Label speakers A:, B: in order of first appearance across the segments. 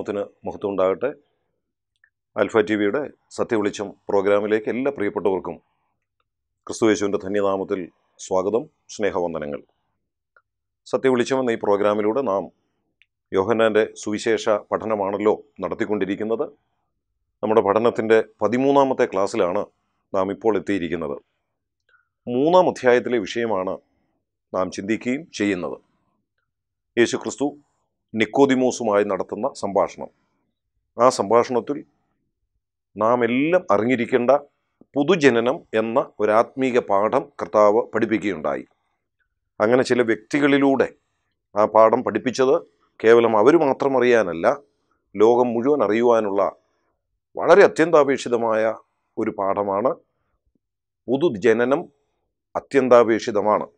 A: ദൈവനാമത്തിന് മഹത്വം ഉണ്ടാകട്ടെ ആൽഫ ടി വിയുടെ സത്യവെളിച്ചം പ്രോഗ്രാമിലേക്ക് എല്ലാ പ്രിയപ്പെട്ടവർക്കും ക്രിസ്തുയേശുവിൻ്റെ ധന്യനാമത്തിൽ സ്വാഗതം സ്നേഹവന്ദനങ്ങൾ സത്യവെളിച്ചം എന്ന ഈ പ്രോഗ്രാമിലൂടെ നാം യോഹന്നാൻ്റെ സുവിശേഷ പഠനമാണല്ലോ നടത്തിക്കൊണ്ടിരിക്കുന്നത് നമ്മുടെ പഠനത്തിൻ്റെ പതിമൂന്നാമത്തെ ക്ലാസ്സിലാണ് നാം ഇപ്പോൾ എത്തിയിരിക്കുന്നത് മൂന്നാം അധ്യായത്തിലെ വിഷയമാണ് നാം ചിന്തിക്കുകയും ചെയ്യുന്നത് യേശു ക്രിസ്തു നിക്കോദിമോസുമായി നടത്തുന്ന സംഭാഷണം ആ സംഭാഷണത്തിൽ നാം എല്ലാം അറിഞ്ഞിരിക്കേണ്ട പുതുജനനം എന്ന ഒരു ആത്മീക പാഠം കർത്താവ് പഠിപ്പിക്കുകയുണ്ടായി അങ്ങനെ ചില വ്യക്തികളിലൂടെ ആ പാഠം പഠിപ്പിച്ചത് കേവലം അവർ മാത്രം അറിയാനല്ല ലോകം മുഴുവൻ അറിയുവാനുള്ള വളരെ അത്യന്താപേക്ഷിതമായ ഒരു പാഠമാണ് പുതുജനനം അത്യന്താപേക്ഷിതമാണ്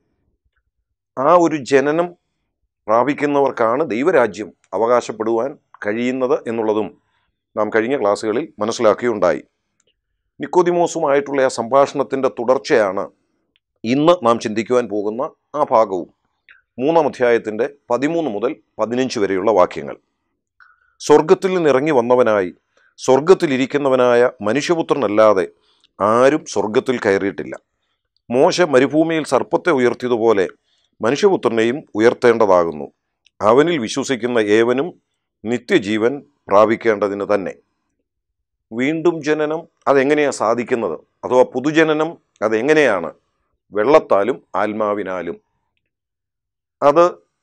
A: ആ ഒരു ജനനം പ്രാപിക്കുന്നവർക്കാണ് ദൈവരാജ്യം അവകാശപ്പെടുവാൻ കഴിയുന്നത് എന്നുള്ളതും നാം കഴിഞ്ഞ ക്ലാസ്സുകളിൽ മനസ്സിലാക്കുകയുണ്ടായി നിക്കോദിമോസുമായിട്ടുള്ള ആ സംഭാഷണത്തിൻ്റെ തുടർച്ചയാണ് ഇന്ന് നാം ചിന്തിക്കുവാൻ പോകുന്ന ആ ഭാഗവും മൂന്നാം അധ്യായത്തിൻ്റെ പതിമൂന്ന് മുതൽ പതിനഞ്ച് വരെയുള്ള വാക്യങ്ങൾ സ്വർഗത്തിൽ നിന്നിറങ്ങി വന്നവനായി സ്വർഗത്തിലിരിക്കുന്നവനായ മനുഷ്യപുത്രനല്ലാതെ ആരും സ്വർഗത്തിൽ കയറിയിട്ടില്ല മോശ മരുഭൂമിയിൽ സർപ്പത്തെ ഉയർത്തിയതുപോലെ മനുഷ്യപുത്രനെയും ഉയർത്തേണ്ടതാകുന്നു അവനിൽ വിശ്വസിക്കുന്ന ഏവനും നിത്യജീവൻ പ്രാപിക്കേണ്ടതിന് തന്നെ വീണ്ടും ജനനം അതെങ്ങനെയാണ് സാധിക്കുന്നത് അഥവാ പുതുജനനം അതെങ്ങനെയാണ് വെള്ളത്താലും ആത്മാവിനാലും അത്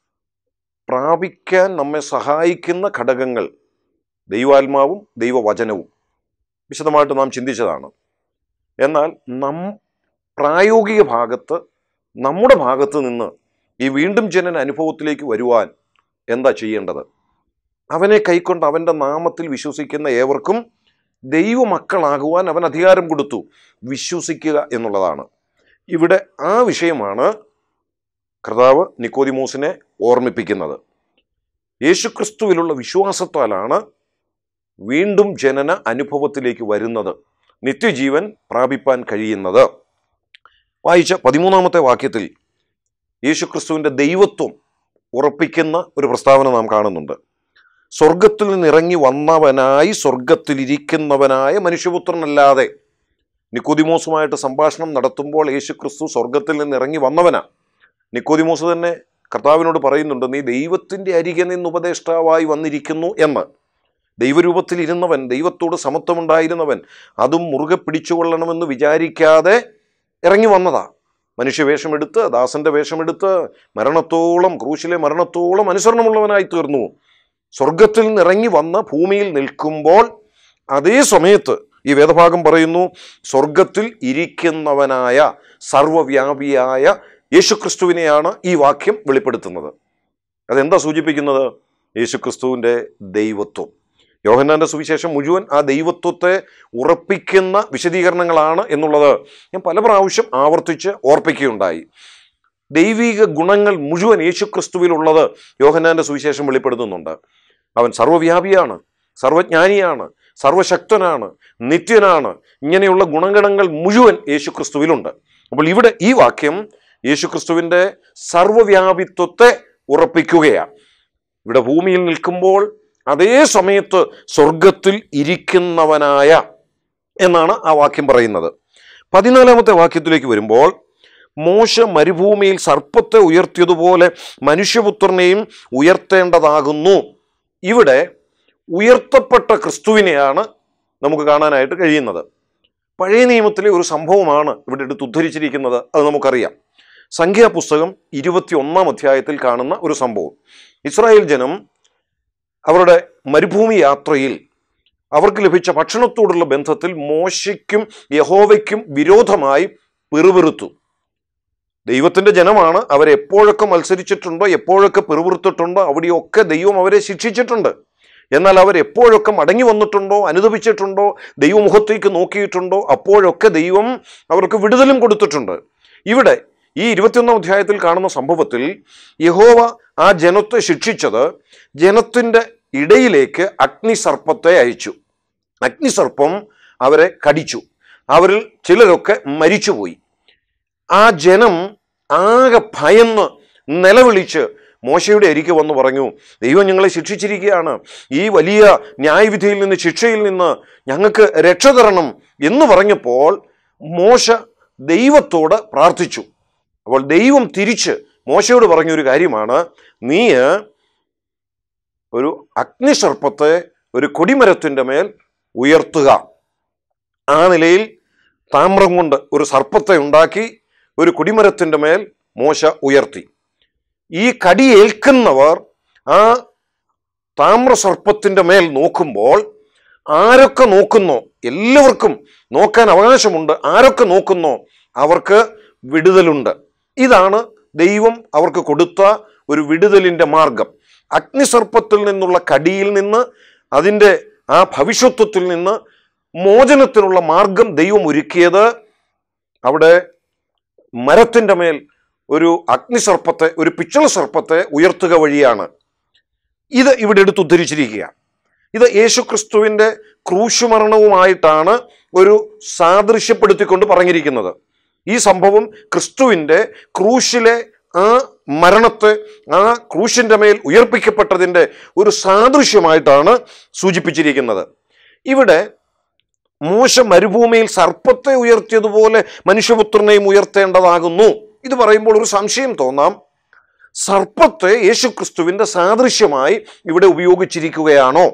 A: പ്രാപിക്കാൻ നമ്മെ സഹായിക്കുന്ന ഘടകങ്ങൾ ദൈവാത്മാവും ദൈവവചനവും വിശദമായിട്ട് നാം ചിന്തിച്ചതാണ് എന്നാൽ നം പ്രായോഗിക ഭാഗത്ത് നമ്മുടെ ഭാഗത്ത് നിന്ന് ഈ വീണ്ടും ജനന അനുഭവത്തിലേക്ക് വരുവാൻ എന്താ ചെയ്യേണ്ടത് അവനെ കൈക്കൊണ്ട് അവൻ്റെ നാമത്തിൽ വിശ്വസിക്കുന്ന ഏവർക്കും ദൈവമക്കളാകുവാൻ അവൻ അധികാരം കൊടുത്തു വിശ്വസിക്കുക എന്നുള്ളതാണ് ഇവിടെ ആ വിഷയമാണ് കർത്താവ് നിക്കോദിമോസിനെ ഓർമ്മിപ്പിക്കുന്നത് യേശുക്രിസ്തുവിലുള്ള വിശ്വാസത്താലാണ് വീണ്ടും ജനന അനുഭവത്തിലേക്ക് വരുന്നത് നിത്യജീവൻ പ്രാപിപ്പാൻ കഴിയുന്നത് വായിച്ച പതിമൂന്നാമത്തെ വാക്യത്തിൽ യേശുക്രിസ്തുവിൻ്റെ ദൈവത്വം ഉറപ്പിക്കുന്ന ഒരു പ്രസ്താവന നാം കാണുന്നുണ്ട് സ്വർഗത്തിൽ നിന്നിറങ്ങി വന്നവനായി സ്വർഗത്തിലിരിക്കുന്നവനായ മനുഷ്യപുത്രനല്ലാതെ നിക്കോദിമോസുമായിട്ട് സംഭാഷണം നടത്തുമ്പോൾ യേശുക്രിസ്തു സ്വർഗത്തിൽ നിന്ന് ഇറങ്ങി വന്നവനാ നിക്കോദിമോസ് തന്നെ കർത്താവിനോട് പറയുന്നുണ്ട് നീ ദൈവത്തിൻ്റെ അരികെ നിന്ന് ഉപദേഷ്ടാവായി വന്നിരിക്കുന്നു എന്ന് ദൈവരൂപത്തിൽ ഇരുന്നവൻ ദൈവത്തോട് സമത്വമുണ്ടായിരുന്നവൻ അതും മുറുകെ പിടിച്ചുകൊള്ളണമെന്ന് വിചാരിക്കാതെ ഇറങ്ങി വന്നതാ മനുഷ്യവേഷമെടുത്ത് ദാസന്റെ വേഷമെടുത്ത് മരണത്തോളം ക്രൂശിലെ മരണത്തോളം അനുസരണമുള്ളവനായി തീർന്നു സ്വർഗത്തിൽ നിന്ന് ഇറങ്ങി വന്ന് ഭൂമിയിൽ നിൽക്കുമ്പോൾ അതേ സമയത്ത് ഈ വേദഭാഗം പറയുന്നു സ്വർഗത്തിൽ ഇരിക്കുന്നവനായ സർവവ്യാപിയായ യേശുക്രിസ്തുവിനെയാണ് ഈ വാക്യം വെളിപ്പെടുത്തുന്നത് അതെന്താ സൂചിപ്പിക്കുന്നത് യേശുക്രിസ്തുവിൻ്റെ ദൈവത്വം യോഹന്നാന്റെ സുവിശേഷം മുഴുവൻ ആ ദൈവത്വത്തെ ഉറപ്പിക്കുന്ന വിശദീകരണങ്ങളാണ് എന്നുള്ളത് ഞാൻ പല പ്രാവശ്യം ആവർത്തിച്ച് ഓർപ്പിക്കുകയുണ്ടായി ദൈവിക ഗുണങ്ങൾ മുഴുവൻ യേശുക്രിസ്തുവിലുള്ളത് യോഹന്നാന്റെ സുവിശേഷം വെളിപ്പെടുത്തുന്നുണ്ട് അവൻ സർവ്വവ്യാപിയാണ് സർവജ്ഞാനിയാണ് സർവശക്തനാണ് നിത്യനാണ് ഇങ്ങനെയുള്ള ഗുണഗണങ്ങൾ മുഴുവൻ യേശുക്രിസ്തുവിലുണ്ട് അപ്പോൾ ഇവിടെ ഈ വാക്യം യേശുക്രിസ്തുവിൻ്റെ സർവ്വവ്യാപിത്വത്തെ ഉറപ്പിക്കുകയാണ് ഇവിടെ ഭൂമിയിൽ നിൽക്കുമ്പോൾ അതേ സമയത്ത് സ്വർഗത്തിൽ ഇരിക്കുന്നവനായ എന്നാണ് ആ വാക്യം പറയുന്നത് പതിനാലാമത്തെ വാക്യത്തിലേക്ക് വരുമ്പോൾ മോശ മരുഭൂമിയിൽ സർപ്പത്തെ ഉയർത്തിയതുപോലെ മനുഷ്യപുത്രനെയും ഉയർത്തേണ്ടതാകുന്നു ഇവിടെ ഉയർത്തപ്പെട്ട ക്രിസ്തുവിനെയാണ് നമുക്ക് കാണാനായിട്ട് കഴിയുന്നത് പഴയ നിയമത്തിലെ ഒരു സംഭവമാണ് ഇവിടെ എടുത്ത് ഉദ്ധരിച്ചിരിക്കുന്നത് അത് നമുക്കറിയാം സംഖ്യാപുസ്തകം ഇരുപത്തി ഒന്നാം അധ്യായത്തിൽ കാണുന്ന ഒരു സംഭവം ഇസ്രായേൽ ജനം അവരുടെ മരുഭൂമി യാത്രയിൽ അവർക്ക് ലഭിച്ച ഭക്ഷണത്തോടുള്ള ബന്ധത്തിൽ മോശയ്ക്കും യഹോവയ്ക്കും വിരോധമായി പിറുപിറുത്തു ദൈവത്തിന്റെ ജനമാണ് അവരെപ്പോഴൊക്കെ മത്സരിച്ചിട്ടുണ്ടോ എപ്പോഴൊക്കെ പിറുപിറുത്തിട്ടുണ്ടോ അവിടെയൊക്കെ ദൈവം അവരെ ശിക്ഷിച്ചിട്ടുണ്ട് എന്നാൽ അവർ എപ്പോഴൊക്കെ മടങ്ങി വന്നിട്ടുണ്ടോ അനുദപിച്ചിട്ടുണ്ടോ ദൈവമുഖത്തേക്ക് നോക്കിയിട്ടുണ്ടോ അപ്പോഴൊക്കെ ദൈവം അവർക്ക് വിടുതലും കൊടുത്തിട്ടുണ്ട് ഇവിടെ ഈ ഇരുപത്തിയൊന്നാം അധ്യായത്തിൽ കാണുന്ന സംഭവത്തിൽ യഹോവ ആ ജനത്തെ ശിക്ഷിച്ചത് ജനത്തിൻ്റെ ഇടയിലേക്ക് അഗ്നിസർപ്പത്തെ അയച്ചു അഗ്നിസർപ്പം അവരെ കടിച്ചു അവരിൽ ചിലരൊക്കെ മരിച്ചുപോയി ആ ജനം ആകെ ഭയന്ന് നിലവിളിച്ച് മോശയുടെ അരികെ വന്ന് പറഞ്ഞു ദൈവം ഞങ്ങളെ ശിക്ഷിച്ചിരിക്കുകയാണ് ഈ വലിയ ന്യായവിധിയിൽ നിന്ന് ശിക്ഷയിൽ നിന്ന് ഞങ്ങൾക്ക് രക്ഷ തരണം എന്ന് പറഞ്ഞപ്പോൾ മോശ ദൈവത്തോട് പ്രാർത്ഥിച്ചു അപ്പോൾ ദൈവം തിരിച്ച് മോശയോട് പറഞ്ഞൊരു കാര്യമാണ് നീ ഒരു അഗ്നിസർപ്പത്തെ ഒരു കൊടിമരത്തിൻ്റെ മേൽ ഉയർത്തുക ആ നിലയിൽ താമ്രം കൊണ്ട് ഒരു സർപ്പത്തെ ഉണ്ടാക്കി ഒരു കൊടിമരത്തിൻ്റെ മേൽ മോശ ഉയർത്തി ഈ കടിയേൽക്കുന്നവർ ആ താമ്രസർപ്പത്തിൻ്റെ മേൽ നോക്കുമ്പോൾ ആരൊക്കെ നോക്കുന്നോ എല്ലാവർക്കും നോക്കാൻ അവകാശമുണ്ട് ആരൊക്കെ നോക്കുന്നോ അവർക്ക് വിടുതലുണ്ട് ഇതാണ് ദൈവം അവർക്ക് കൊടുത്ത ഒരു വിടുതലിൻ്റെ മാർഗം അഗ്നിസർപ്പത്തിൽ നിന്നുള്ള കടിയിൽ നിന്ന് അതിൻ്റെ ആ ഭവിഷ്യത്വത്തിൽ നിന്ന് മോചനത്തിനുള്ള മാർഗം ദൈവം ഒരുക്കിയത് അവിടെ മരത്തിൻ്റെ മേൽ ഒരു അഗ്നിസർപ്പത്തെ ഒരു പിച്ചള സർപ്പത്തെ ഉയർത്തുക വഴിയാണ് ഇത് ഇവിടെ എടുത്ത് ഉദ്ധരിച്ചിരിക്കുക ഇത് യേശുക്രിസ്തുവിൻ്റെ ക്രൂശുമരണവുമായിട്ടാണ് ഒരു സാദൃശ്യപ്പെടുത്തിക്കൊണ്ട് പറഞ്ഞിരിക്കുന്നത് ഈ സംഭവം ക്രിസ്തുവിൻ്റെ ക്രൂശിലെ ആ മരണത്തെ ആ ക്രൂശിൻ്റെ മേൽ ഉയർപ്പിക്കപ്പെട്ടതിൻ്റെ ഒരു സാദൃശ്യമായിട്ടാണ് സൂചിപ്പിച്ചിരിക്കുന്നത് ഇവിടെ മോശ മരുഭൂമിയിൽ സർപ്പത്തെ ഉയർത്തിയതുപോലെ മനുഷ്യപുത്രനെയും ഉയർത്തേണ്ടതാകുന്നു ഇത് പറയുമ്പോൾ ഒരു സംശയം തോന്നാം സർപ്പത്തെ യേശുക്രിസ്തുവിന്റെ സാദൃശ്യമായി ഇവിടെ ഉപയോഗിച്ചിരിക്കുകയാണോ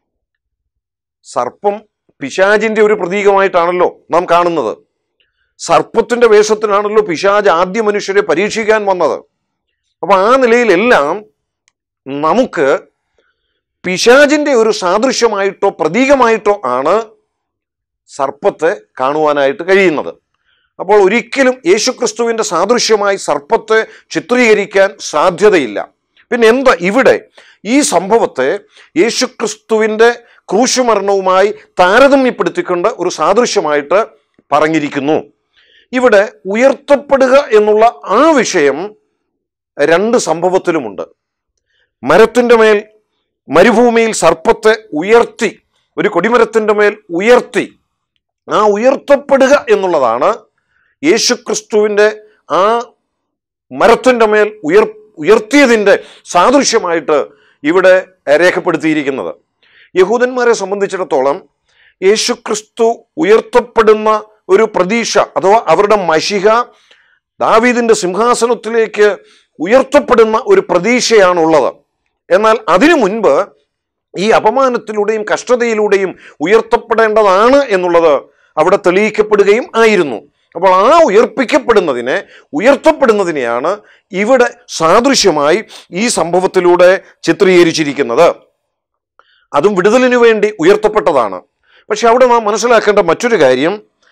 A: സർപ്പം പിശാജിന്റെ ഒരു പ്രതീകമായിട്ടാണല്ലോ നാം കാണുന്നത് സർപ്പത്തിന്റെ വേഷത്തിലാണല്ലോ പിശാജ് ആദ്യ മനുഷ്യരെ പരീക്ഷിക്കാൻ വന്നത് അപ്പൊ ആ നിലയിലെല്ലാം നമുക്ക് പിശാജിന്റെ ഒരു സാദൃശ്യമായിട്ടോ പ്രതീകമായിട്ടോ ആണ് സർപ്പത്തെ കാണുവാനായിട്ട് കഴിയുന്നത് അപ്പോൾ ഒരിക്കലും യേശുക്രിസ്തുവിന്റെ സാദൃശ്യമായി സർപ്പത്തെ ചിത്രീകരിക്കാൻ സാധ്യതയില്ല പിന്നെ എന്താ ഇവിടെ ഈ സംഭവത്തെ യേശുക്രിസ്തുവിന്റെ ക്രൂശുമരണവുമായി താരതമ്യപ്പെടുത്തിക്കൊണ്ട് ഒരു സാദൃശ്യമായിട്ട് പറഞ്ഞിരിക്കുന്നു ഇവിടെ ഉയർത്തപ്പെടുക എന്നുള്ള ആ വിഷയം രണ്ട് സംഭവത്തിലുമുണ്ട് മരത്തിൻ്റെ മേൽ മരുഭൂമിയിൽ സർപ്പത്തെ ഉയർത്തി ഒരു കൊടിമരത്തിൻ്റെ മേൽ ഉയർത്തി ആ ഉയർത്തപ്പെടുക എന്നുള്ളതാണ് യേശുക്രിസ്തുവിൻ്റെ ആ മരത്തിൻ്റെ മേൽ ഉയർ ഉയർത്തിയതിൻ്റെ സാദൃശ്യമായിട്ട് ഇവിടെ രേഖപ്പെടുത്തിയിരിക്കുന്നത് യഹൂദന്മാരെ സംബന്ധിച്ചിടത്തോളം യേശുക്രിസ്തു ഉയർത്തപ്പെടുന്ന ഒരു പ്രതീക്ഷ അഥവാ അവരുടെ മഷിക ദാവീദിന്റെ സിംഹാസനത്തിലേക്ക് ഉയർത്തപ്പെടുന്ന ഒരു പ്രതീക്ഷയാണുള്ളത് എന്നാൽ അതിനു മുൻപ് ഈ അപമാനത്തിലൂടെയും കഷ്ടതയിലൂടെയും ഉയർത്തപ്പെടേണ്ടതാണ് എന്നുള്ളത് അവിടെ തെളിയിക്കപ്പെടുകയും ആയിരുന്നു അപ്പോൾ ആ ഉയർപ്പിക്കപ്പെടുന്നതിനെ ഉയർത്തപ്പെടുന്നതിനെയാണ് ഇവിടെ സാദൃശ്യമായി ഈ സംഭവത്തിലൂടെ ചിത്രീകരിച്ചിരിക്കുന്നത് അതും വിടുതലിനു വേണ്ടി ഉയർത്തപ്പെട്ടതാണ് പക്ഷെ അവിടെ നാം മനസ്സിലാക്കേണ്ട മറ്റൊരു കാര്യം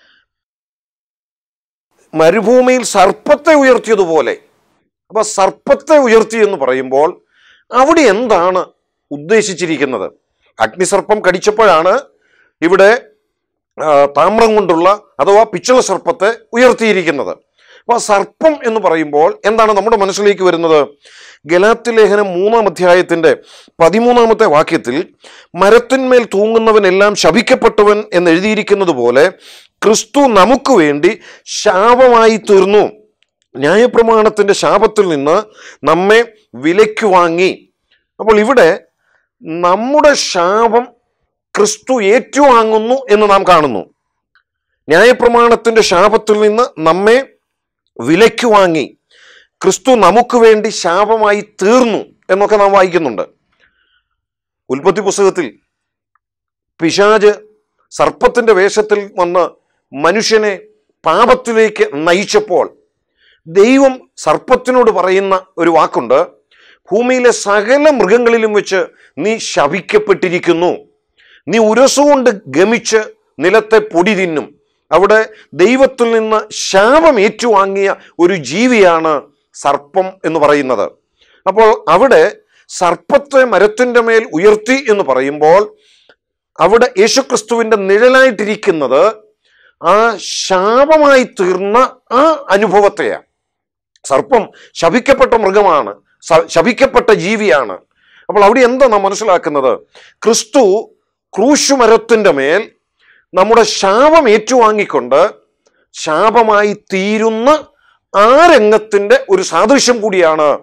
A: മരുഭൂമിയിൽ സർപ്പത്തെ ഉയർത്തിയതുപോലെ അപ്പൊ സർപ്പത്തെ ഉയർത്തി എന്ന് പറയുമ്പോൾ അവിടെ എന്താണ് ഉദ്ദേശിച്ചിരിക്കുന്നത് അഗ്നിസർപ്പം കടിച്ചപ്പോഴാണ് ഇവിടെ ആ, താമ്രം കൊണ്ടുള്ള അഥവാ പിച്ചള സർപ്പത്തെ ഉയർത്തിയിരിക്കുന്നത് അപ്പൊ സർപ്പം എന്ന് പറയുമ്പോൾ എന്താണ് നമ്മുടെ മനസ്സിലേക്ക് വരുന്നത് ഗലാത്തി ലേഖനം മൂന്നാം അധ്യായത്തിന്റെ പതിമൂന്നാമത്തെ വാക്യത്തിൽ മരത്തിന്മേൽ തൂങ്ങുന്നവനെല്ലാം ശപിക്കപ്പെട്ടവൻ എന്ന് എഴുതിയിരിക്കുന്നത് പോലെ ക്രിസ്തു നമുക്ക് വേണ്ടി ശാപമായി തീർന്നു ന്യായപ്രമാണത്തിന്റെ ശാപത്തിൽ നിന്ന് നമ്മെ വിലയ്ക്ക് വാങ്ങി അപ്പോൾ ഇവിടെ നമ്മുടെ ശാപം ക്രിസ്തു ഏറ്റുവാങ്ങുന്നു എന്ന് നാം കാണുന്നു ന്യായപ്രമാണത്തിന്റെ ശാപത്തിൽ നിന്ന് നമ്മെ വിലയ്ക്ക് വാങ്ങി ക്രിസ്തു നമുക്ക് വേണ്ടി ശാപമായി തീർന്നു എന്നൊക്കെ നാം വായിക്കുന്നുണ്ട് ഉൽപ്പത്തി പുസ്തകത്തിൽ പിശാജ് സർപ്പത്തിന്റെ വേഷത്തിൽ വന്ന് മനുഷ്യനെ പാപത്തിലേക്ക് നയിച്ചപ്പോൾ ദൈവം സർപ്പത്തിനോട് പറയുന്ന ഒരു വാക്കുണ്ട് ഭൂമിയിലെ സകല മൃഗങ്ങളിലും വെച്ച് നീ ശപിക്കപ്പെട്ടിരിക്കുന്നു നീ ഉരസുകൊണ്ട് ഗമിച്ച് നിലത്തെ പൊടി തിന്നും അവിടെ ദൈവത്തിൽ നിന്ന് ശാപം ഏറ്റുവാങ്ങിയ ഒരു ജീവിയാണ് സർപ്പം എന്ന് പറയുന്നത് അപ്പോൾ അവിടെ സർപ്പത്തെ മരത്തിൻ്റെ മേൽ ഉയർത്തി എന്ന് പറയുമ്പോൾ അവിടെ യേശുക്രിസ്തുവിന്റെ നിഴലായിട്ടിരിക്കുന്നത് ആ ശാപമായി തീർന്ന ആ അനുഭവത്തെയാണ് സർപ്പം ശപിക്കപ്പെട്ട മൃഗമാണ് സ- ശപിക്കപ്പെട്ട ജീവിയാണ് അപ്പോൾ അവിടെ എന്താ നാം മനസ്സിലാക്കുന്നത് ക്രിസ്തു ക്രൂശുമരത്തിൻ്റെ മേൽ നമ്മുടെ ശാപം ഏറ്റുവാങ്ങിക്കൊണ്ട് ശാപമായി തീരുന്ന ആ രംഗത്തിൻ്റെ ഒരു സാദൃശ്യം കൂടിയാണ്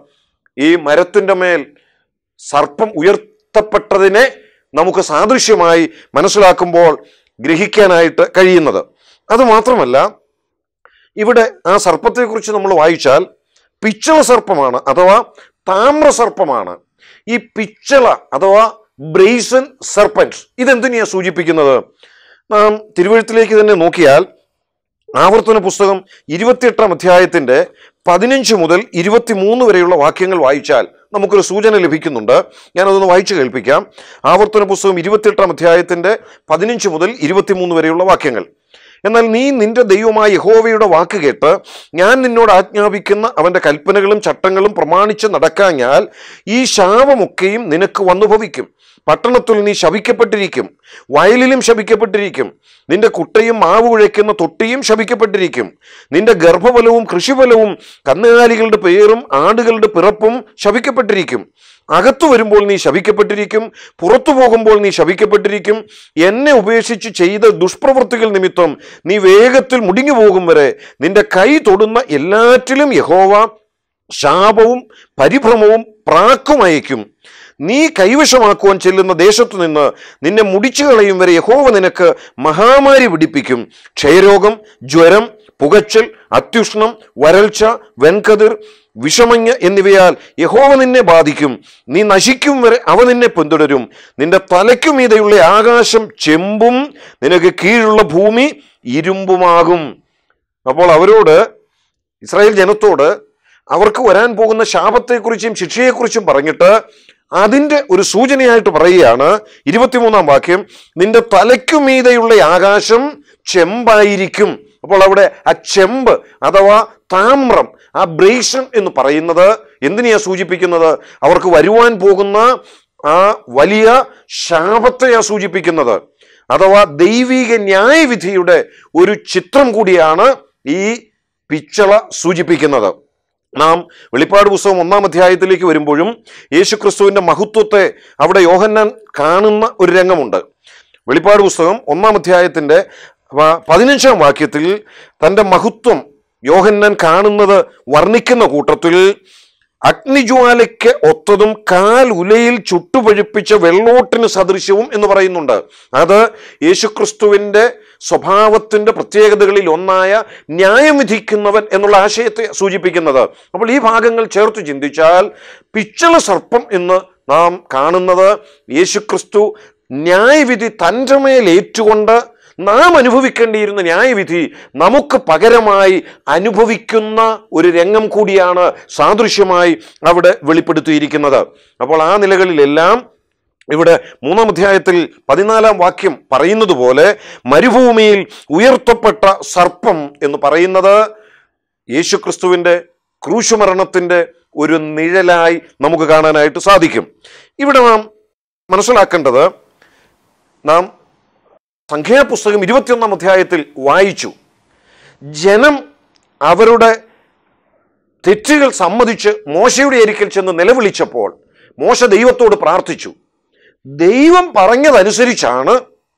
A: ഈ മരത്തിൻ്റെ മേൽ സർപ്പം ഉയർത്തപ്പെട്ടതിനെ നമുക്ക് സാദൃശ്യമായി മനസ്സിലാക്കുമ്പോൾ ഗ്രഹിക്കാനായിട്ട് കഴിയുന്നത് അതുമാത്രമല്ല ഇവിടെ ആ സർപ്പത്തെക്കുറിച്ച് നമ്മൾ വായിച്ചാൽ പിച്ചള സർപ്പമാണ് അഥവാ താമ്ര സർപ്പമാണ് ഈ പിച്ചള അഥവാ ബ്രേസൻ സർപ്പൻസ് ഇതെന്തിനെയാ സൂചിപ്പിക്കുന്നത് നാം തിരുവഴുത്തിലേക്ക് തന്നെ നോക്കിയാൽ ആവർത്തന പുസ്തകം ഇരുപത്തിയെട്ടാം അധ്യായത്തിന്റെ പതിനഞ്ച് മുതൽ ഇരുപത്തിമൂന്ന് വരെയുള്ള വാക്യങ്ങൾ വായിച്ചാൽ നമുക്കൊരു സൂചന ലഭിക്കുന്നുണ്ട് ഞാനതൊന്ന് വായിച്ചു കേൾപ്പിക്കാം ആവർത്തന പുസ്തകം ഇരുപത്തിയെട്ടാം അധ്യായത്തിന്റെ പതിനഞ്ച് മുതൽ ഇരുപത്തിമൂന്ന് വരെയുള്ള വാക്യങ്ങൾ എന്നാൽ നീ നിന്റെ ദൈവമായ യഹോവയുടെ വാക്ക് കേട്ട് ഞാൻ നിന്നോട് ആജ്ഞാപിക്കുന്ന അവന്റെ കൽപ്പനകളും ചട്ടങ്ങളും പ്രമാണിച്ച് നടക്കാഞ്ഞാൽ ഈ ശാപമൊക്കെയും നിനക്ക് വന്നു ഭവിക്കും പട്ടണത്തിൽ നീ ശപിക്കപ്പെട്ടിരിക്കും വയലിലും ശപിക്കപ്പെട്ടിരിക്കും നിന്റെ കുട്ടയും മാവ് കുഴയ്ക്കുന്ന തൊട്ടിയും ശപിക്കപ്പെട്ടിരിക്കും നിന്റെ ഗർഭഫലവും കൃഷിഫലവും കന്നുകാലികളുടെ പേരും ആടുകളുടെ പിറപ്പും ശപിക്കപ്പെട്ടിരിക്കും അകത്തു വരുമ്പോൾ നീ ശപിക്കപ്പെട്ടിരിക്കും പുറത്തു പോകുമ്പോൾ നീ ശപിക്കപ്പെട്ടിരിക്കും എന്നെ ഉപേക്ഷിച്ച് ചെയ്ത ദുഷ്പ്രവൃത്തികൾ നിമിത്തം നീ വേഗത്തിൽ മുടിഞ്ഞു പോകും വരെ നിന്റെ കൈ തൊടുന്ന എല്ലാറ്റിലും യഹോവ ശാപവും പരിഭ്രമവും പ്രാക്കും അയക്കും നീ കൈവശമാക്കുവാൻ ചെല്ലുന്ന ദേശത്തു നിന്ന് നിന്നെ മുടിച്ചു കളയും വരെ യഹോവ നിനക്ക് മഹാമാരി പിടിപ്പിക്കും ക്ഷയരോഗം ജ്വരം പുകച്ചൽ അത്യുഷ്ണം വരൾച്ച വെൺകതിർ വിഷമഞ്ഞ് എന്നിവയാൽ യഹോവ നിന്നെ ബാധിക്കും നീ നശിക്കും വരെ അവ നിന്നെ പിന്തുടരും നിന്റെ തലയ്ക്കു മീതെയുള്ള ആകാശം ചെമ്പും നിനക്ക് കീഴുള്ള ഭൂമി ഇരുമ്പുമാകും അപ്പോൾ അവരോട് ഇസ്രായേൽ ജനത്തോട് അവർക്ക് വരാൻ പോകുന്ന ശാപത്തെക്കുറിച്ചും ശിക്ഷയെക്കുറിച്ചും പറഞ്ഞിട്ട് അതിൻ്റെ ഒരു സൂചനയായിട്ട് പറയുകയാണ് ഇരുപത്തിമൂന്നാം വാക്യം നിന്റെ തലയ്ക്കു മീതെയുള്ള ആകാശം ചെമ്പായിരിക്കും അപ്പോൾ അവിടെ ആ ചെമ്പ് അഥവാ താമ്രം ആ ബ്രേഷൻ എന്ന് പറയുന്നത് എന്തിനെയാ സൂചിപ്പിക്കുന്നത് അവർക്ക് വരുവാൻ പോകുന്ന ആ വലിയ ശാപത്തെയാ സൂചിപ്പിക്കുന്നത് അഥവാ ദൈവിക ന്യായവിധിയുടെ ഒരു ചിത്രം കൂടിയാണ് ഈ പിച്ചള സൂചിപ്പിക്കുന്നത് നാം വെളിപ്പാട് പുസ്തകം ഒന്നാം അധ്യായത്തിലേക്ക് വരുമ്പോഴും യേശു ക്രിസ്തുവിന്റെ മഹത്വത്തെ അവിടെ യോഹന്നാൻ കാണുന്ന ഒരു രംഗമുണ്ട് വെളിപ്പാട് പുസ്തകം ഒന്നാം അധ്യായത്തിന്റെ പ- പതിനഞ്ചാം വാക്യത്തിൽ തൻ്റെ മഹത്വം യോഹന്നാൻ കാണുന്നത് വർണ്ണിക്കുന്ന കൂട്ടത്തിൽ അഗ്നിജ്വാലയ്ക്ക് ഒത്തതും കാൽ ഉലയിൽ ചുട്ടുപഴുപ്പിച്ച വെള്ളോട്ടിന് സദൃശ്യവും എന്ന് പറയുന്നുണ്ട് അത് യേശുക്രിസ്തുവിൻ്റെ സ്വഭാവത്തിൻ്റെ പ്രത്യേകതകളിൽ ഒന്നായ ന്യായം വിധിക്കുന്നവൻ എന്നുള്ള ആശയത്തെ സൂചിപ്പിക്കുന്നത് അപ്പോൾ ഈ ഭാഗങ്ങൾ ചേർത്ത് ചിന്തിച്ചാൽ പിച്ചള സർപ്പം എന്ന് നാം കാണുന്നത് യേശുക്രിസ്തു ന്യായവിധി തൻ്റെ മേൽ ഏറ്റുകൊണ്ട് നാം അനുഭവിക്കേണ്ടിയിരുന്ന ന്യായവിധി നമുക്ക് പകരമായി അനുഭവിക്കുന്ന ഒരു രംഗം കൂടിയാണ് സാദൃശ്യമായി അവിടെ വെളിപ്പെടുത്തിയിരിക്കുന്നത് അപ്പോൾ ആ നിലകളിലെല്ലാം ഇവിടെ മൂന്നാം അധ്യായത്തിൽ പതിനാലാം വാക്യം പറയുന്നത് പോലെ മരുഭൂമിയിൽ ഉയർത്തപ്പെട്ട സർപ്പം എന്ന് പറയുന്നത് യേശുക്രിസ്തുവിൻ്റെ ക്രൂശുമരണത്തിൻ്റെ ഒരു നിഴലായി നമുക്ക് കാണാനായിട്ട് സാധിക്കും ഇവിടെ നാം മനസ്സിലാക്കേണ്ടത് നാം സംഖ്യാപുസ്തകം ഇരുപത്തിയൊന്നാം അധ്യായത്തിൽ വായിച്ചു ജനം അവരുടെ തെറ്റുകൾ സമ്മതിച്ച് മോശയുടെ അരിക്കൽ ചെന്ന് നിലവിളിച്ചപ്പോൾ മോശ ദൈവത്തോട് പ്രാർത്ഥിച്ചു ദൈവം പറഞ്ഞതനുസരിച്ചാണ്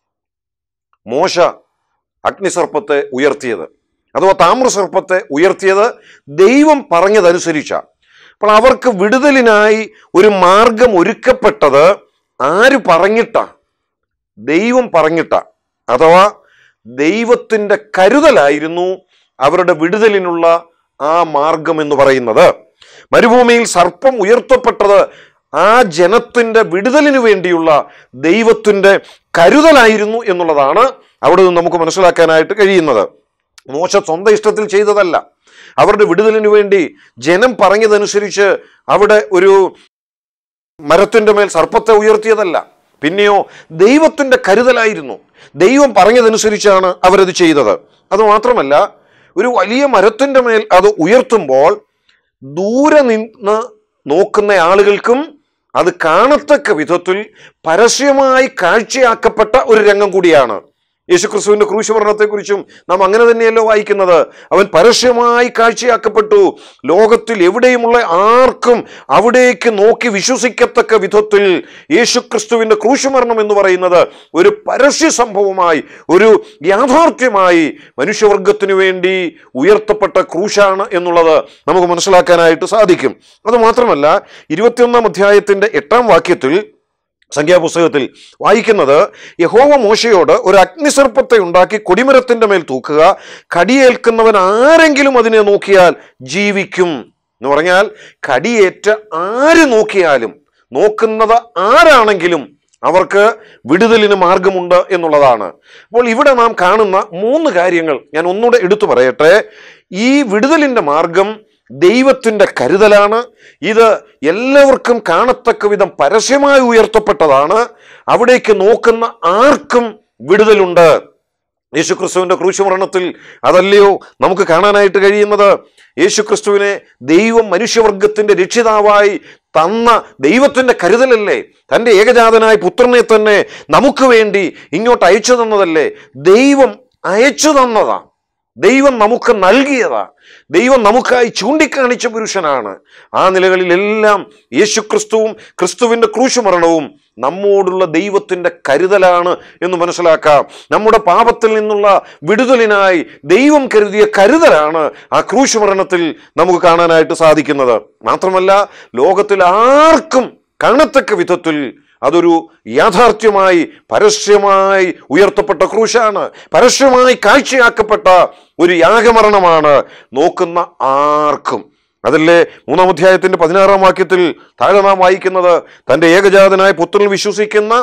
A: മോശ അഗ്നിസർപ്പത്തെ ഉയർത്തിയത് അഥവാ താമ്രസർപ്പത്തെ ഉയർത്തിയത് ദൈവം പറഞ്ഞതനുസരിച്ചാണ് അപ്പോൾ അവർക്ക് വിടുതലിനായി ഒരു മാർഗം ഒരുക്കപ്പെട്ടത് ആര് പറഞ്ഞിട്ടാ ദൈവം പറഞ്ഞിട്ട അഥവാ ദൈവത്തിൻ്റെ കരുതലായിരുന്നു അവരുടെ വിടുതലിനുള്ള ആ മാർഗം എന്ന് പറയുന്നത് മരുഭൂമിയിൽ സർപ്പം ഉയർത്തപ്പെട്ടത് ആ ജനത്തിൻ്റെ വിടുതലിനു വേണ്ടിയുള്ള ദൈവത്തിൻ്റെ കരുതലായിരുന്നു എന്നുള്ളതാണ് അവിടെ നിന്ന് നമുക്ക് മനസ്സിലാക്കാനായിട്ട് കഴിയുന്നത് മോശ സ്വന്തം ഇഷ്ടത്തിൽ ചെയ്തതല്ല അവരുടെ വിടുതലിനു വേണ്ടി ജനം പറഞ്ഞതനുസരിച്ച് അവിടെ ഒരു മരത്തിൻ്റെ മേൽ സർപ്പത്തെ ഉയർത്തിയതല്ല പിന്നെയോ ദൈവത്തിൻ്റെ കരുതലായിരുന്നു ദൈവം പറഞ്ഞതനുസരിച്ചാണ് അവരത് ചെയ്തത് അതുമാത്രമല്ല ഒരു വലിയ മരത്തിൻ്റെ മേൽ അത് ഉയർത്തുമ്പോൾ ദൂരെ നിന്ന് നോക്കുന്ന ആളുകൾക്കും അത് കാണത്തക്ക വിധത്തിൽ പരസ്യമായി കാഴ്ചയാക്കപ്പെട്ട ഒരു രംഗം കൂടിയാണ് യേശുക്രിസ്തുവിന്റെ ക്രൂശുമരണത്തെക്കുറിച്ചും നാം അങ്ങനെ തന്നെയല്ലോ വായിക്കുന്നത് അവൻ പരസ്യമായി കാഴ്ചയാക്കപ്പെട്ടു ലോകത്തിൽ എവിടെയുമുള്ള ആർക്കും അവിടേക്ക് നോക്കി വിശ്വസിക്കത്തക്ക വിധത്തിൽ യേശുക്രിസ്തുവിന്റെ ക്രൂശുമരണം എന്ന് പറയുന്നത് ഒരു പരസ്യ സംഭവമായി ഒരു യാഥാർത്ഥ്യമായി മനുഷ്യവർഗത്തിനു വേണ്ടി ഉയർത്തപ്പെട്ട ക്രൂശാണ് എന്നുള്ളത് നമുക്ക് മനസ്സിലാക്കാനായിട്ട് സാധിക്കും അത് മാത്രമല്ല ഇരുപത്തിയൊന്നാം അധ്യായത്തിന്റെ എട്ടാം വാക്യത്തിൽ സംഖ്യാപുസ്തകത്തിൽ വായിക്കുന്നത് യഹോവ മോശയോട് ഒരു അഗ്നിസർപ്പത്തെ ഉണ്ടാക്കി കൊടിമരത്തിന്റെ മേൽ തൂക്കുക കടിയേൽക്കുന്നവൻ ആരെങ്കിലും അതിനെ നോക്കിയാൽ ജീവിക്കും എന്ന് പറഞ്ഞാൽ കടിയേറ്റ ആര് നോക്കിയാലും നോക്കുന്നത് ആരാണെങ്കിലും അവർക്ക് വിടുതലിന് മാർഗമുണ്ട് എന്നുള്ളതാണ് അപ്പോൾ ഇവിടെ നാം കാണുന്ന മൂന്ന് കാര്യങ്ങൾ ഞാൻ ഒന്നുകൂടെ എടുത്തു പറയട്ടെ ഈ വിടുതലിന്റെ മാർഗം ദൈവത്തിന്റെ കരുതലാണ് ഇത് എല്ലാവർക്കും കാണത്തക്ക വിധം പരസ്യമായി ഉയർത്തപ്പെട്ടതാണ് അവിടേക്ക് നോക്കുന്ന ആർക്കും വിടുതലുണ്ട് യേശുക്രിസ്തുവിന്റെ ക്രൂശുമരണത്തിൽ അതല്ലയോ നമുക്ക് കാണാനായിട്ട് കഴിയുന്നത് യേശുക്രിസ്തുവിനെ ദൈവം മനുഷ്യവർഗത്തിന്റെ രക്ഷിതാവായി തന്ന ദൈവത്തിന്റെ കരുതലല്ലേ തൻ്റെ ഏകജാതനായ പുത്രനെ തന്നെ നമുക്ക് വേണ്ടി ഇങ്ങോട്ട് അയച്ചു തന്നതല്ലേ ദൈവം അയച്ചു തന്നതാ ദൈവം നമുക്ക് നൽകിയതാ ദൈവം നമുക്കായി ചൂണ്ടിക്കാണിച്ച പുരുഷനാണ് ആ നിലകളിലെല്ലാം യേശുക്രിസ്തുവും ക്രിസ്തുവിന്റെ ക്രൂശുമരണവും നമ്മോടുള്ള ദൈവത്തിന്റെ കരുതലാണ് എന്ന് മനസ്സിലാക്കാം നമ്മുടെ പാപത്തിൽ നിന്നുള്ള വിടുതലിനായി ദൈവം കരുതിയ കരുതലാണ് ആ ക്രൂശുമരണത്തിൽ നമുക്ക് കാണാനായിട്ട് സാധിക്കുന്നത് മാത്രമല്ല ലോകത്തിൽ ആർക്കും കാണത്തക്ക വിധത്തിൽ അതൊരു യാഥാർത്ഥ്യമായി പരസ്യമായി ഉയർത്തപ്പെട്ട ക്രൂശാണ് പരസ്യമായി കാഴ്ചയാക്കപ്പെട്ട ഒരു യാഗമരണമാണ് നോക്കുന്ന ആർക്കും അതല്ലേ മൂന്നാം അധ്യായത്തിന്റെ പതിനാറാം വാക്യത്തിൽ താഴെ നാം വായിക്കുന്നത് തന്റെ ഏകജാതനായ പുത്രനിൽ വിശ്വസിക്കുന്ന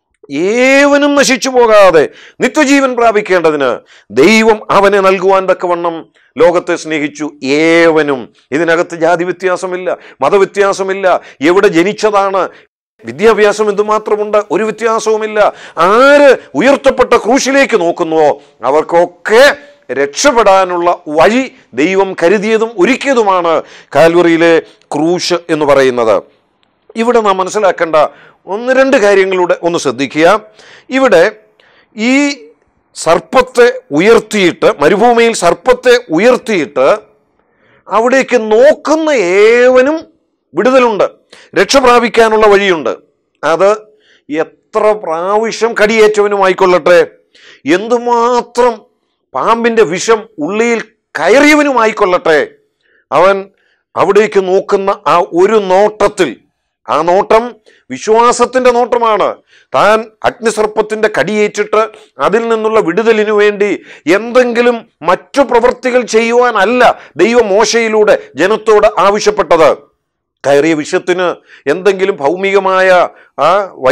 A: ഏവനും നശിച്ചു പോകാതെ നിത്യജീവൻ പ്രാപിക്കേണ്ടതിന് ദൈവം അവനെ നൽകുവാൻ തക്കവണ്ണം ലോകത്തെ സ്നേഹിച്ചു ഏവനും ഇതിനകത്ത് ജാതി വ്യത്യാസമില്ല മതവ്യത്യാസമില്ല എവിടെ ജനിച്ചതാണ് വിദ്യാഭ്യാസം എന്തുമാത്രമുണ്ട് ഒരു വ്യത്യാസവുമില്ല ആര് ഉയർത്തപ്പെട്ട ക്രൂശിലേക്ക് നോക്കുന്നുവോ അവർക്കൊക്കെ രക്ഷപ്പെടാനുള്ള വഴി ദൈവം കരുതിയതും ഒരുക്കിയതുമാണ് കാൽവറിയിലെ ക്രൂശ് എന്ന് പറയുന്നത് ഇവിടെ നാം മനസ്സിലാക്കേണ്ട ഒന്ന് രണ്ട് കാര്യങ്ങളുടെ ഒന്ന് ശ്രദ്ധിക്കുക ഇവിടെ ഈ സർപ്പത്തെ ഉയർത്തിയിട്ട് മരുഭൂമിയിൽ സർപ്പത്തെ ഉയർത്തിയിട്ട് അവിടേക്ക് നോക്കുന്ന ഏവനും വിടുതലുണ്ട് രക്ഷ പ്രാപിക്കാനുള്ള വഴിയുണ്ട് അത് എത്ര പ്രാവശ്യം കടിയേറ്റവനുമായിക്കൊള്ളട്ടെ എന്തുമാത്രം പാമ്പിന്റെ വിഷം ഉള്ളിയിൽ കയറിയവനുമായിക്കൊള്ളട്ടെ അവൻ അവിടേക്ക് നോക്കുന്ന ആ ഒരു നോട്ടത്തിൽ ആ നോട്ടം വിശ്വാസത്തിന്റെ നോട്ടമാണ് താൻ അഗ്നിസർപ്പത്തിന്റെ കടിയേറ്റിട്ട് അതിൽ നിന്നുള്ള വിടുതലിനു വേണ്ടി എന്തെങ്കിലും മറ്റു പ്രവൃത്തികൾ ചെയ്യുവാനല്ല ദൈവം മോശയിലൂടെ ജനത്തോട് ആവശ്യപ്പെട്ടത് കയറിയ വിഷത്തിന് എന്തെങ്കിലും ഭൗമികമായ ആ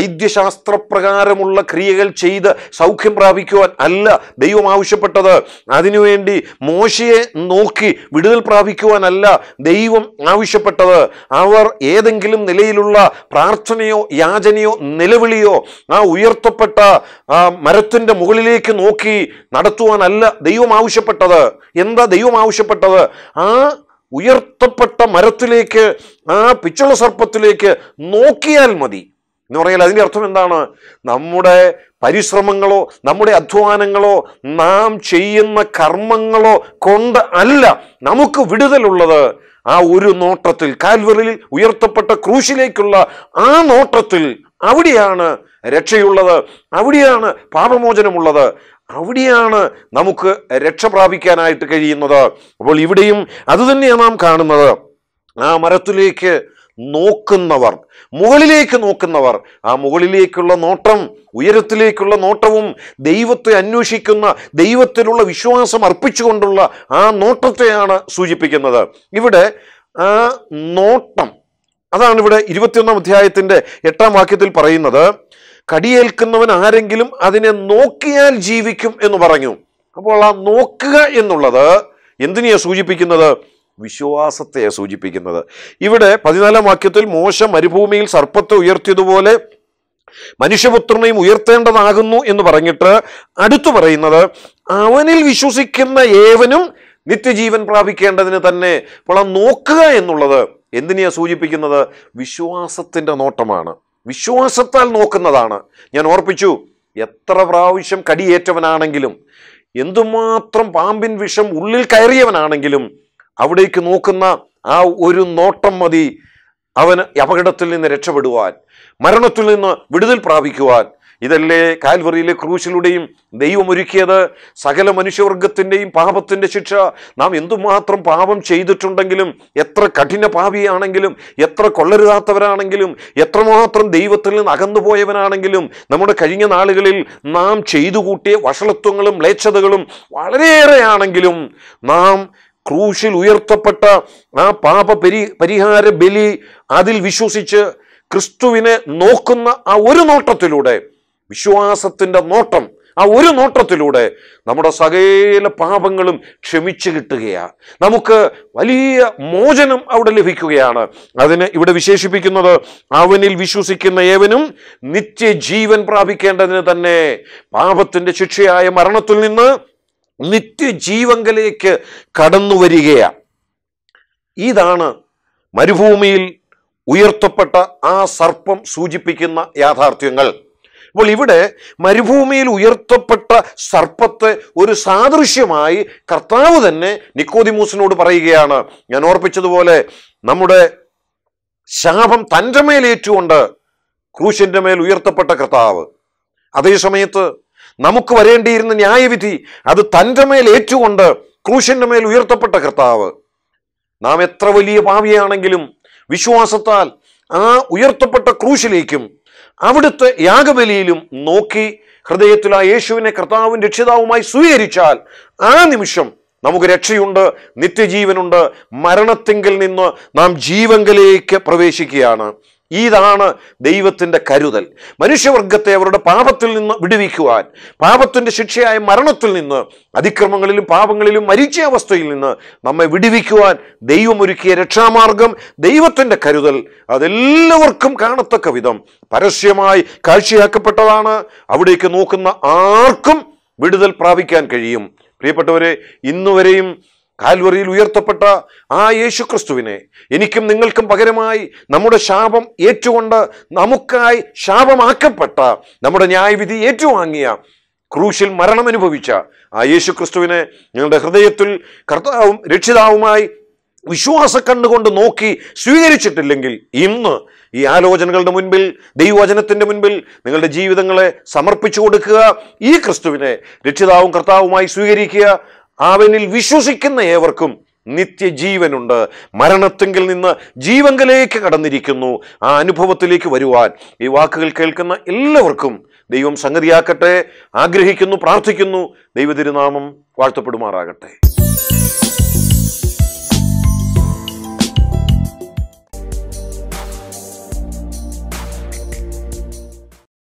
A: വൈദ്യശാസ്ത്രപ്രകാരമുള്ള ക്രിയകൾ ചെയ്ത് സൗഖ്യം പ്രാപിക്കുവാൻ അല്ല ദൈവം ആവശ്യപ്പെട്ടത് അതിനുവേണ്ടി മോശയെ നോക്കി വിടുതൽ പ്രാപിക്കുവാനല്ല ദൈവം ആവശ്യപ്പെട്ടത് അവർ ഏതെങ്കിലും നിലയിലുള്ള പ്രാർത്ഥനയോ യാചനയോ നിലവിളിയോ ആ ഉയർത്തപ്പെട്ട ആ മരത്തിന്റെ മുകളിലേക്ക് നോക്കി നടത്തുവാനല്ല ദൈവം ആവശ്യപ്പെട്ടത് എന്താ ദൈവം ആവശ്യപ്പെട്ടത് ആ ഉയർത്തപ്പെട്ട മരത്തിലേക്ക് ആ പിച്ചള സർപ്പത്തിലേക്ക് നോക്കിയാൽ മതി എന്ന് പറഞ്ഞാൽ അതിൻ്റെ അർത്ഥം എന്താണ് നമ്മുടെ പരിശ്രമങ്ങളോ നമ്മുടെ അധ്വാനങ്ങളോ നാം ചെയ്യുന്ന കർമ്മങ്ങളോ കൊണ്ട് അല്ല നമുക്ക് വിടുതലുള്ളത് ആ ഒരു നോട്ടത്തിൽ കാൽവറിൽ ഉയർത്തപ്പെട്ട ക്രൂശിലേക്കുള്ള ആ നോട്ടത്തിൽ അവിടെയാണ് രക്ഷയുള്ളത് അവിടെയാണ് പാപമോചനമുള്ളത് അവിടെയാണ് നമുക്ക് രക്ഷ പ്രാപിക്കാനായിട്ട് കഴിയുന്നത് അപ്പോൾ ഇവിടെയും അതുതന്നെയാണ് നാം കാണുന്നത് ആ മരത്തിലേക്ക് നോക്കുന്നവർ മുകളിലേക്ക് നോക്കുന്നവർ ആ മുകളിലേക്കുള്ള നോട്ടം ഉയരത്തിലേക്കുള്ള നോട്ടവും ദൈവത്തെ അന്വേഷിക്കുന്ന ദൈവത്തിലുള്ള വിശ്വാസം അർപ്പിച്ചുകൊണ്ടുള്ള ആ നോട്ടത്തെയാണ് സൂചിപ്പിക്കുന്നത് ഇവിടെ ആ നോട്ടം അതാണ് ഇവിടെ ഇരുപത്തിയൊന്നാം അധ്യായത്തിന്റെ എട്ടാം വാക്യത്തിൽ പറയുന്നത് കടിയേൽക്കുന്നവൻ ആരെങ്കിലും അതിനെ നോക്കിയാൽ ജീവിക്കും എന്ന് പറഞ്ഞു അപ്പോൾ ആ നോക്കുക എന്നുള്ളത് എന്തിനെയാ സൂചിപ്പിക്കുന്നത് വിശ്വാസത്തെയാണ് സൂചിപ്പിക്കുന്നത് ഇവിടെ പതിനാലാം വാക്യത്തിൽ മോശ മരുഭൂമിയിൽ സർപ്പത്തെ ഉയർത്തിയതുപോലെ മനുഷ്യപുത്രനെയും ഉയർത്തേണ്ടതാകുന്നു എന്ന് പറഞ്ഞിട്ട് അടുത്തു പറയുന്നത് അവനിൽ വിശ്വസിക്കുന്ന ഏവനും നിത്യജീവൻ പ്രാപിക്കേണ്ടതിന് തന്നെ അപ്പോൾ ആ നോക്കുക എന്നുള്ളത് എന്തിനെയാ സൂചിപ്പിക്കുന്നത് വിശ്വാസത്തിന്റെ നോട്ടമാണ് വിശ്വാസത്താൽ നോക്കുന്നതാണ് ഞാൻ ഓർപ്പിച്ചു എത്ര പ്രാവശ്യം കടിയേറ്റവനാണെങ്കിലും എന്തുമാത്രം പാമ്പിൻ വിഷം ഉള്ളിൽ കയറിയവനാണെങ്കിലും അവിടേക്ക് നോക്കുന്ന ആ ഒരു നോട്ടം മതി അവന് അപകടത്തിൽ നിന്ന് രക്ഷപ്പെടുവാൻ മരണത്തിൽ നിന്ന് വിടുതൽ പ്രാപിക്കുവാൻ ഇതല്ലേ കാൽവറിയിലെ ക്രൂശിലൂടെയും ദൈവം ഒരുക്കിയത് സകല മനുഷ്യവർഗത്തിൻ്റെയും പാപത്തിൻ്റെ ശിക്ഷ നാം എന്തുമാത്രം പാപം ചെയ്തിട്ടുണ്ടെങ്കിലും എത്ര കഠിന പാപിയാണെങ്കിലും എത്ര കൊള്ളരുതാത്തവരാണെങ്കിലും എത്രമാത്രം ദൈവത്തിൽ നിന്ന് അകന്നു പോയവനാണെങ്കിലും നമ്മുടെ കഴിഞ്ഞ നാളുകളിൽ നാം ചെയ്തു കൂട്ടിയ വഷളത്വങ്ങളും മ്ലേച്ഛതകളും വളരെയേറെയാണെങ്കിലും നാം ക്രൂശിൽ ഉയർത്തപ്പെട്ട ആ പാപ പരി പരിഹാര ബലി അതിൽ വിശ്വസിച്ച് ക്രിസ്തുവിനെ നോക്കുന്ന ആ ഒരു നോട്ടത്തിലൂടെ വിശ്വാസത്തിൻ്റെ നോട്ടം ആ ഒരു നോട്ടത്തിലൂടെ നമ്മുടെ സകല പാപങ്ങളും ക്ഷമിച്ചു കിട്ടുകയാണ് നമുക്ക് വലിയ മോചനം അവിടെ ലഭിക്കുകയാണ് അതിന് ഇവിടെ വിശേഷിപ്പിക്കുന്നത് അവനിൽ വിശ്വസിക്കുന്ന ഏവനും നിത്യജീവൻ പ്രാപിക്കേണ്ടതിന് തന്നെ പാപത്തിന്റെ ശിക്ഷയായ മരണത്തിൽ നിന്ന് നിത്യജീവങ്കലേക്ക് കടന്നു വരികയാണ് ഇതാണ് മരുഭൂമിയിൽ ഉയർത്തപ്പെട്ട ആ സർപ്പം സൂചിപ്പിക്കുന്ന യാഥാർത്ഥ്യങ്ങൾ അപ്പോൾ ഇവിടെ മരുഭൂമിയിൽ ഉയർത്തപ്പെട്ട സർപ്പത്തെ ഒരു സാദൃശ്യമായി കർത്താവ് തന്നെ നിക്കോദിമൂസിനോട് പറയുകയാണ് ഞാൻ ഓർപ്പിച്ചതുപോലെ നമ്മുടെ ശാപം തൻ്റെ മേലേറ്റുകൊണ്ട് ക്രൂശിന്റെ മേൽ ഉയർത്തപ്പെട്ട കർത്താവ് അതേ സമയത്ത് നമുക്ക് വരേണ്ടിയിരുന്ന ന്യായവിധി അത് തൻ്റെ മേൽ ഏറ്റുകൊണ്ട് ക്രൂശിന്റെ മേൽ ഉയർത്തപ്പെട്ട കർത്താവ് നാം എത്ര വലിയ പാവിയാണെങ്കിലും വിശ്വാസത്താൽ ആ ഉയർത്തപ്പെട്ട ക്രൂശിലേക്കും അവിടുത്തെ യാഗബലിയിലും നോക്കി ഹൃദയത്തിൽ ആ യേശുവിനെ കർത്താവും രക്ഷിതാവുമായി സ്വീകരിച്ചാൽ ആ നിമിഷം നമുക്ക് രക്ഷയുണ്ട് നിത്യജീവനുണ്ട് മരണത്തിങ്കിൽ നിന്ന് നാം ജീവങ്കലേക്ക് പ്രവേശിക്കുകയാണ് ഇതാണ് ദൈവത്തിൻ്റെ കരുതൽ മനുഷ്യവർഗത്തെ അവരുടെ പാപത്തിൽ നിന്ന് വിടുവിക്കുവാൻ പാപത്തിൻ്റെ ശിക്ഷയായ മരണത്തിൽ നിന്ന് അതിക്രമങ്ങളിലും പാപങ്ങളിലും മരിച്ച അവസ്ഥയിൽ നിന്ന് നമ്മെ വിടുവിക്കുവാൻ ദൈവം ഒരുക്കിയ രക്ഷാമാർഗം ദൈവത്തിൻ്റെ കരുതൽ അതെല്ലാവർക്കും കാണത്തക്ക വിധം പരസ്യമായി കാഴ്ചയാക്കപ്പെട്ടതാണ് അവിടേക്ക് നോക്കുന്ന ആർക്കും വിടുതൽ പ്രാപിക്കാൻ കഴിയും പ്രിയപ്പെട്ടവരെ ഇന്നുവരെയും കാൽവറിയിൽ ഉയർത്തപ്പെട്ട ആ യേശു ക്രിസ്തുവിനെ എനിക്കും നിങ്ങൾക്കും പകരമായി നമ്മുടെ ശാപം ഏറ്റുകൊണ്ട് നമുക്കായി ശാപമാക്കപ്പെട്ട നമ്മുടെ ന്യായവിധി ഏറ്റുവാങ്ങിയ ക്രൂശിൽ മരണം അനുഭവിച്ച ആ യേശു ക്രിസ്തുവിനെ നിങ്ങളുടെ ഹൃദയത്തിൽ കർത്താവും രക്ഷിതാവുമായി വിശ്വാസ കണ്ണുകൊണ്ട് നോക്കി സ്വീകരിച്ചിട്ടില്ലെങ്കിൽ ഇന്ന് ഈ ആലോചനകളുടെ മുൻപിൽ ദൈവവചനത്തിന്റെ മുൻപിൽ നിങ്ങളുടെ ജീവിതങ്ങളെ സമർപ്പിച്ചു കൊടുക്കുക ഈ ക്രിസ്തുവിനെ രക്ഷിതാവും കർത്താവുമായി സ്വീകരിക്കുക അവനിൽ വിശ്വസിക്കുന്ന ഏവർക്കും നിത്യജീവനുണ്ട് മരണത്തെങ്കിൽ നിന്ന് ജീവങ്കലേക്ക് കടന്നിരിക്കുന്നു ആ അനുഭവത്തിലേക്ക് വരുവാൻ ഈ വാക്കുകൾ കേൾക്കുന്ന എല്ലാവർക്കും ദൈവം സംഗതിയാക്കട്ടെ ആഗ്രഹിക്കുന്നു പ്രാർത്ഥിക്കുന്നു ദൈവതിരുനാമം വാഴ്ത്തപ്പെടുമാറാകട്ടെ